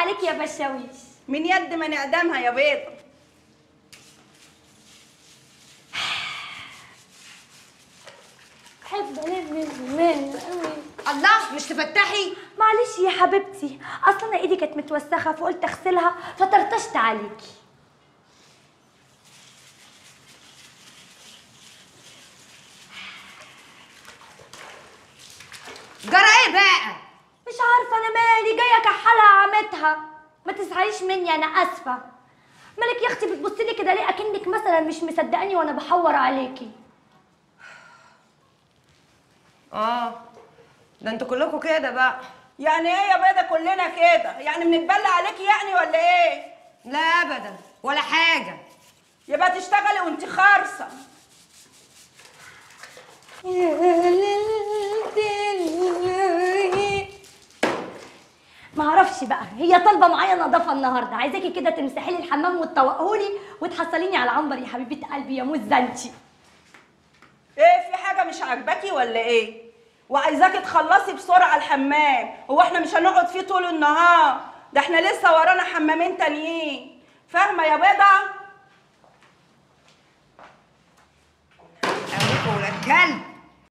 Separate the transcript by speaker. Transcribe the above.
Speaker 1: عليك يا بشاويش
Speaker 2: من يد من اقدامها يا بيضه
Speaker 1: بحب انام من زمان قوي
Speaker 3: الله مش تفتحي
Speaker 1: معلش يا حبيبتي اصل انا ايدي كانت متوسخه فقلت اغسلها فطرطشت عليكي
Speaker 3: جرى ايه بقى
Speaker 1: مش عارفه انا مالي جايه كحلها عمتها ما تزعليش مني انا اسفه مالك يا اختي بتبصي لي كده ليه اكنك مثلا مش مصدقاني وانا بحور عليكي
Speaker 3: اه ده انتوا كلكم كده بقى
Speaker 2: يعني ايه يا بيضه كلنا كده يعني بنتبلى عليكي يعني ولا ايه
Speaker 3: لا ابدا ولا حاجه
Speaker 2: يبقى تشتغلي وانت خارصه
Speaker 1: ما اعرفش بقى هي طالبه معايا نظافه النهارده عايزاكي كده تمسحي لي الحمام وتطوقهولي وتحصليني على عنبر يا حبيبه قلبي يا موزه انتي
Speaker 2: ايه في حاجه مش عاجباكي ولا ايه وعايزاكي تخلصي بسرعه الحمام هو احنا مش هنقعد فيه طول النهار ده احنا لسه ورانا حمامين تانيين فاهمه يا بيضه
Speaker 3: ابوكوا ولاد كلب